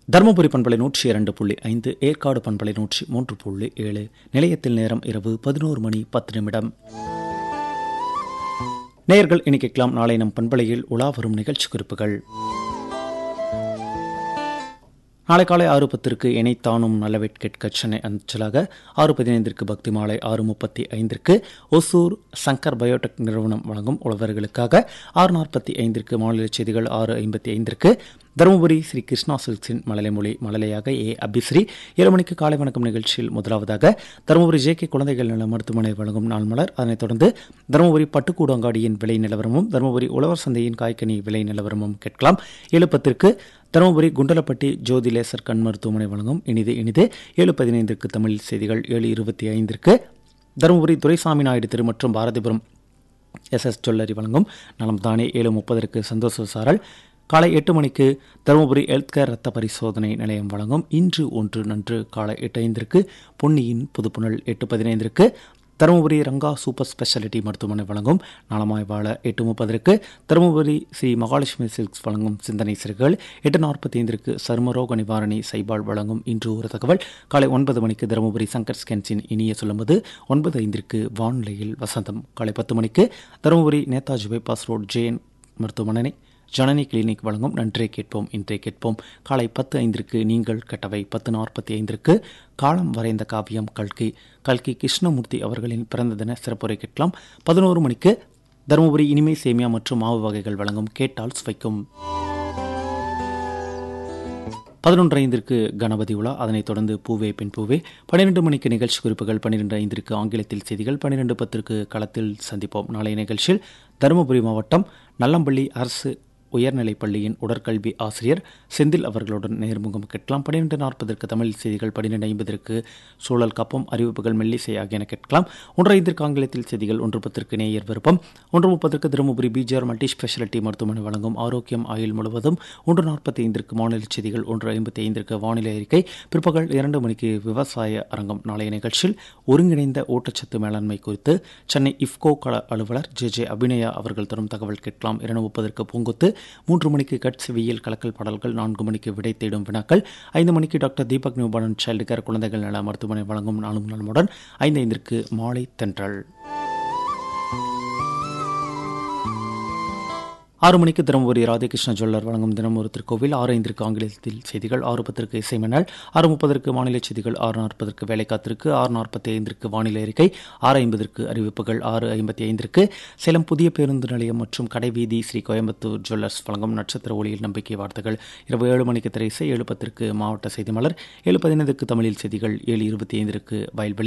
தருமபுரி பண்பலை நூற்றி இரண்டு புள்ளி ஐந்து ஏற்காடு பண்பலை நூற்றி மூன்று புள்ளி ஏழு நிலையத்தில் நேரம் இரவு பதினோரு மணி பத்து நிமிடம் நேயர்கள் இனி கேட்கலாம் நாளை நம் பண்பலையில் உலா வரும் நிகழ்ச்சி குறிப்புகள் நாளை காலை ஆறு பத்திற்கு இணைத்தானும் நல்லவேட் கேட்க சென்னை அஞ்சலாக ஆறு பதினைந்திற்கு பக்தி மாலை ஆறு முப்பத்தி ஐந்திற்கு ஒசூர் சங்கர் பயோடெக் நிறுவனம் வழங்கும் உழவர்களுக்காக ஆறு நாற்பத்தி ஐந்திற்கு மாநில செய்திகள் ஆறு ஐம்பத்தி ஐந்திற்கு தருமபுரி ஸ்ரீ கிருஷ்ணா சில்க்ஸின் மழலை மொழி மழலையாக ஏ அபிஸ்ரீ ஏழு மணிக்கு காலை வணக்கம் நிகழ்ச்சியில் முதலாவதாக தருமபுரி ஜே கே குழந்தைகள் நல மருத்துவமனை வழங்கும் நாள் மலர் அதனைத் தொடர்ந்து தருமபுரி பட்டுக்கூடு அங்காடியின் விலை நிலவரமும் தருமபுரி உழவர் சந்தையின் காய்கனி விலை நிலவரமும் கேட்கலாம் ஏழு பத்திற்கு தருமபுரி குண்டலப்பட்டி ஜோதி லேசர் கண் மருத்துவமனை வழங்கும் இனிது இனிது ஏழு பதினைந்திற்கு தமிழ் செய்திகள் ஏழு இருபத்தி ஐந்திற்கு தருமபுரி துரைசாமி நாயுடு திரு மற்றும் பாரதிபுரம் எஸ் எஸ் ஜுவல்லரி வழங்கும் நலம் தானே ஏழு முப்பதற்கு சந்தோஷ சாரல் காலை எட்டு மணிக்கு தருமபுரி ஹெல்த் கேர் ரத்த பரிசோதனை நிலையம் வழங்கும் இன்று ஒன்று நன்று காலை எட்டு ஐந்திற்கு பொன்னியின் புதுப்புணல் எட்டு பதினைந்திற்கு தருமபுரி ரங்கா சூப்பர் ஸ்பெஷாலிட்டி மருத்துவமனை வழங்கும் நலமாய் வாழ எட்டு முப்பதற்கு தருமபுரி ஸ்ரீ மகாலட்சுமி சில்க்ஸ் வழங்கும் சிந்தனை சிறுகள் எட்டு நாற்பத்தி ஐந்திற்கு சர்மரோக நிவாரணி சைபால் வழங்கும் இன்று ஒரு தகவல் காலை ஒன்பது மணிக்கு தருமபுரி சங்கர் ஸ்கேன்ஸின் இனிய சொல்லும்போது ஒன்பது ஐந்திற்கு வானிலையில் வசந்தம் காலை பத்து மணிக்கு Dharmapuri Netaji bypass road J N மருத்துவமனை ஜனனி கிளினிக் வழங்கும் நன்றே கேட்போம் இன்றே கேட்போம் காலை பத்து ஐந்திற்கு நீங்கள் கட்டவை பத்து நாற்பத்தி ஐந்திற்கு காலம் வரைந்த காவியம் கல்கி கல்கி கிருஷ்ணமூர்த்தி அவர்களின் பிறந்த தின சிறப்புரை கேட்கலாம் பதினோரு மணிக்கு தருமபுரி இனிமை சேமியா மற்றும் மாவு வகைகள் வழங்கும் கேட்டால் சுவைக்கும் பதினொன்று ஐந்திற்கு கணபதி உலா அதனைத் தொடர்ந்து பூவே பெண் பூவே பன்னிரெண்டு மணிக்கு நிகழ்ச்சி குறிப்புகள் பன்னிரெண்டு ஐந்திற்கு ஆங்கிலத்தில் செய்திகள் பன்னிரெண்டு பத்திற்கு களத்தில் சந்திப்போம் நாளைய நிகழ்ச்சியில் தருமபுரி மாவட்டம் நல்லம்பள்ளி அரசு உயர்நிலைப் பள்ளியின் உடற்கல்வி ஆசிரியர் செந்தில் அவர்களுடன் நேர்முகம் கேட்கலாம் பன்னிரெண்டு நாற்பதற்கு தமிழ் செய்திகள் பன்னிரெண்டு ஐம்பதற்கு சூழல் காப்போம் அறிவிப்புகள் மெல்லிசை ஆகியன கேட்கலாம் ஒன்று ஐந்திற்கு ஆங்கிலத்தில் செய்திகள் ஒன்று பத்திற்கு நேயர் விருப்பம் ஒன்று முப்பதற்கு தருமபுரி பிஜிஆர் மல்டி ஸ்பெஷாலிட்டி மருத்துவமனை வழங்கும் ஆரோக்கியம் ஆயுள் முழுவதும் ஒன்று நாற்பத்தி ஐந்திற்கு மாநில செய்திகள் ஒன்று ஐம்பத்தி ஐந்திற்கு வானிலை அறிக்கை பிற்பகல் இரண்டு மணிக்கு விவசாய அரங்கம் நாளைய நிகழ்ச்சியில் ஒருங்கிணைந்த ஊட்டச்சத்து மேலாண்மை குறித்து சென்னை இஃப்கோ கள அலுவலர் ஜே ஜே அபிநயா அவர்கள் தரும் தகவல் கேட்கலாம் இரண்டு முப்பதற்கு பூங்குத்து மூன்று மணிக்கு கட்சிவியல் கலக்கல் பாடல்கள் நான்கு மணிக்கு விடை தேடும் வினாக்கள் ஐந்து மணிக்கு டாக்டர் தீபக் நியூபாலன் சைல்டு கேர் குழந்தைகள் நல மருத்துவமனை வழங்கும் நாளும் நலமுடன் ஐந்து ஐந்திற்கு மாலை தென்றல் ஆறு மணிக்கு தருமபுரி ராதாகிருஷ்ண ஜுவல்லர் வழங்கும் தினம் ஒரு திருக்கோவில் ஆறு ஐந்திற்கு ஆங்கிலத்தில் செய்திகள் ஆறு பத்திற்கு இசைமணல் ஆறு முப்பதற்கு வானிலை செய்திகள் ஆறு நாற்பதற்கு வேலை காத்திருக்கு ஆறு நாற்பத்தி ஐந்திற்கு வானிலை அறிக்கை ஆறு ஐம்பதற்கு அறிவிப்புகள் ஆறு ஐம்பத்தி ஐந்திற்கு சேலம் புதிய பேருந்து நிலையம் மற்றும் கடைவீதி ஸ்ரீ கோயம்புத்தூர் ஜுவல்லர்ஸ் வழங்கும் நட்சத்திர ஒளியில் நம்பிக்கை வார்த்தைகள் இரவு ஏழு மணிக்கு திரைசை ஏழு பத்திற்கு மாவட்ட செய்தி மலர் ஏழு பதினைந்துக்கு தமிழில் செய்திகள் ஏழு இருபத்தி ஐந்திற்கு வயல்வெளி